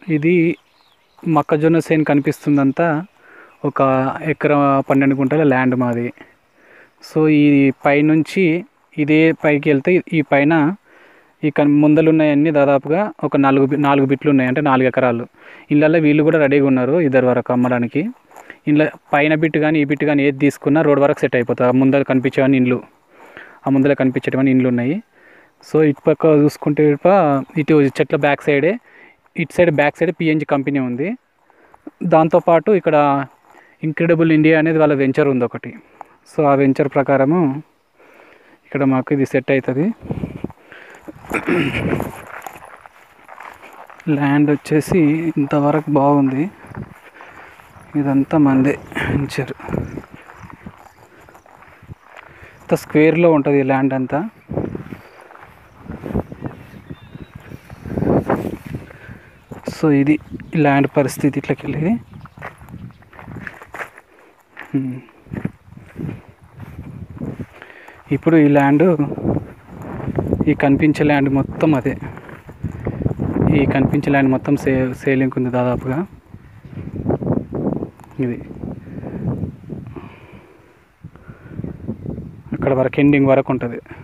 ఇది మొక్కజొన్న చేను కనిపిస్తుందంతా ఒక ఎకరా పన్నెండు గుంటల ల్యాండ్ మాది సో ఈ పైనుంచి ఇదే పైకి వెళ్తే ఈ పైన ఈ కన్ ముందలు ఉన్నాయన్నీ దాదాపుగా ఒక నాలుగు బి- నాలుగు బిట్లు ఉన్నాయి అంటే నాలుగు ఎకరాలు ఇళ్ళల్లో వీళ్ళు కూడా రెడీగా ఉన్నారు ఇద్దరు వరకు అమ్మడానికి ఇంట్లో పైన బిట్ కానీ ఈ బిట్ కానీ ఏది తీసుకున్నా రోడ్ వరకు సెట్ అయిపోతుంది ఆ ముందర కనిపించేవన్నీ ఇండ్లు ఆ ముందర కనిపించేటివన్నీ ఇండ్లు ఉన్నాయి సో ఇటు పక్క చూసుకుంటే ఇటు ప- ఇటు చెట్ల బ్యాక్ సైడే ఇటు side back side PNG company ఉంది దాంతోపాటు ఇక్కడ ఇంక్రెడిబుల్ ఇండియా అనేది వాళ్ళ వెంచర్ ఉంది ఒకటి సో ఆ వెంచర్ ప్రకారము ఇక్కడ మాకు ఇది సెట్ అవుతుంది ల్యాండ్ వచ్చేసి ఇంతవరకు బాగుంది ఇదంతా మందే వెంచర్ ఇంత స్క్వేర్లో ఉంటుంది ఈ ల్యాండ్ అంతా సో ఇది ఈ ల్యాండ్ పరిస్థితి ఇట్లకి వెళ్ళేది హ్మ్. ఇప్పుడు ఈ ల్యాండ్ ఈ కనిపించే ల్యాండ్ మొత్తం అదే ఈ కనిపించే ల్యాండ్ మొత్తం సే సేలింగ్ ఉంది దాదాపుగా ఇది అక్కడ వరకు ఎండింగ్ వరకు ఉంటుంది